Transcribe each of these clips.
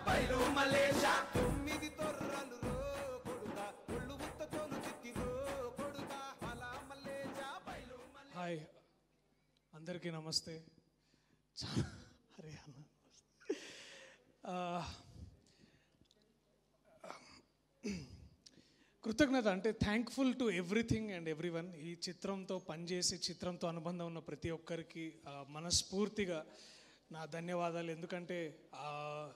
బయలు మలేష తొమ్మిది తొర్రలు రో కొడుక ఒళ్ళు ఉత్త తోలు చిట్టి రో కొడుక అలా మల్లేజా బయలు హాయ్ అందరికీ నమస్తే చా- అరే అన్న ఆ, కృతజ్ఞత అంటే thankful to everything and every one ఈ చిత్రంతో పనిచేసి చిత్రంతో అనుబంధం ఉన్న ప్రతి ఒక్కరికి ఆ, మనస్ఫూర్తిగా నా ధన్యవాదాలు ఎందుకంటే ఆ,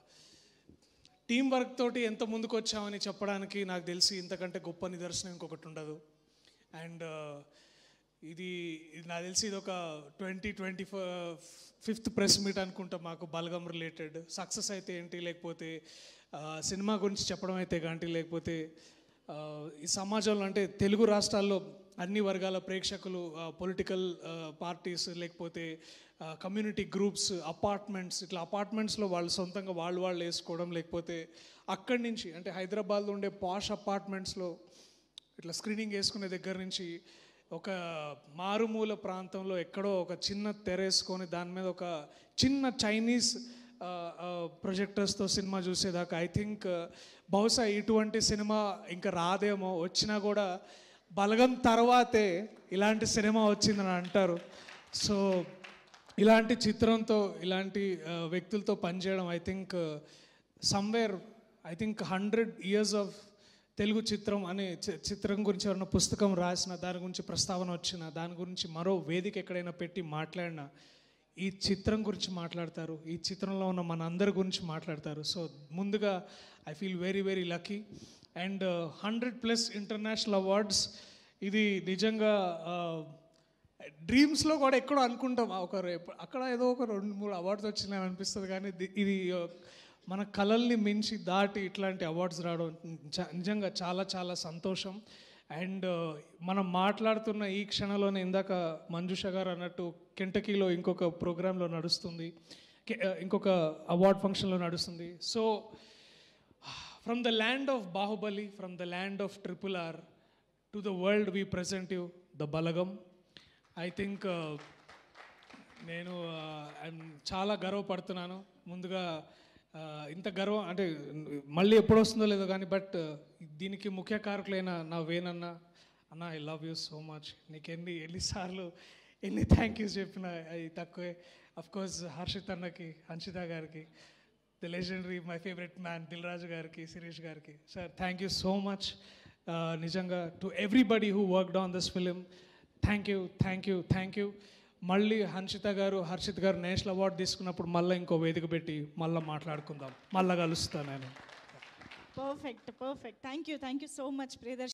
టీం వర్క్ తోటి ఎంత ముందుకు వచ్చామని చెప్పడానికి నాకు తెలిసి ఇంతకంటే గొప్ప నిదర్శనం ఇంకొకటి ఉండదు అండ్ ఇది ఇది నాకు తెలిసి ఇది ఒక twenty twenty fifth press meet అనుకుంటా మాకు బలగం రిలేటెడ్ సక్సెస్ అయితే ఏంటి లేకపోతే ఆ, సినిమా గురించి చెప్పడం అయితే కానీ లేకపోతే ఆ, ఈ సమాజంలో అంటే తెలుగు రాష్ట్రాల్లో అన్ని వర్గాల ప్రేక్షకులు పొలిటికల్ పార్టీస్ లేకపోతే కమ్యూనిటీ గ్రూప్స్ అపార్ట్మెంట్స్ ఇట్లా అపార్ట్మెంట్స్లో వాళ్ళు సొంతంగా వాళ్ళు వాళ్ళు వేసుకోవడం లేకపోతే అక్కడి నుంచి అంటే హైదరాబాద్లో ఉండే పాష్ అపార్ట్మెంట్స్లో ఇట్లా స్క్రీనింగ్ వేసుకునే దగ్గర నుంచి ఒక మారుమూల ప్రాంతంలో ఎక్కడో ఒక చిన్న తెరేసుకొని దాని మీద ఒక చిన్న చైనీస్ ప్రొజెక్టర్స్తో సినిమా చూసేదాకా ఐ థింక్ బహుశా ఇటువంటి సినిమా ఇంకా రాదేమో వచ్చినా కూడా బలగం తర్వాతే ఇలాంటి సినిమా వచ్చిందని అంటారు సో ఇలాంటి చిత్రంతో ఇలాంటి ఆ, వ్యక్తులతో పనిచేయడం I think somewhere I think hundred years of Telugu చిత్రం అనే చి- చిత్రం గురించి ఎవరైనా పుస్తకం రాసిన దాని గురించి ప్రస్తావన వచ్చిన దాని గురించి మరో వేదిక ఎక్కడైనా పెట్టి మాట్లాడినా ఈ చిత్రం గురించి మాట్లాడతారు ఈ చిత్రంలో ఉన్న మన అందరి గురించి మాట్లాడతారు సో ముందుగా I feel very very lucky and hundred plus international awards ఇది నిజంగా ఆ, డ్రీమ్స్లో కూడా ఎక్కడో అనుకుంటాం ఆ ఒక రేపు అక్కడ ఏదో ఒక రెండు మూడు అవార్డ్స్ వచ్చినాయి అనిపిస్తుంది కానీ ది- ఇది ఆ, మన కళల్ని మించి దాటి ఇట్లాంటి అవార్డ్స్ రావడం చ- నిజంగా చాలా చాలా సంతోషం అండ్ మనం మాట్లాడుతున్న ఈ క్షణంలోనే ఇందాక మంజుష గారు అన్నట్టు కెంటకీలో ఇంకొక ప్రోగ్రాంలో నడుస్తుంది కె- ఆ, ఇంకొక అవార్డ్ ఫంక్షన్లో నడుస్తుంది so from the land of Baahubali from the land of triple R to the world we present you the Balagam I think నేను ఐఎమ్ చాలా గర్వపడుతున్నాను ముందుగా ఆ, ఇంత గర్వం అంటే మళ్ళీ ఎప్పుడు వస్తుందో లేదో కానీ బట్ దీనికి ముఖ్య కారకులైన నా వేనన్న అన్న I love you so much నీకు ఎన్ని ఎన్నిసార్లు ఎన్ని థ్యాంక్ యూస్ చెప్పినా అవి తక్కువే అఫ్ కోర్స్ హర్షిత్ అన్నకి హన్షిత గారికి the legendary my favourite man Dil Raju గారికి శిరీష్ గారికి sir thank you so much నిజంగా to everybody who worked on this film thank you thank you thank you మళ్ళీ హన్షిత గారు హర్షిత్ గారు నేషనల్ అవార్డు తీసుకున్నప్పుడు మళ్ళీ ఇంకో వేదిక పెట్టి మళ్ళీ మాట్లాడుకుందాం మళ్ళీ కలుస్తాను నేను perfect perfect thank you thank you so much Priyadarshi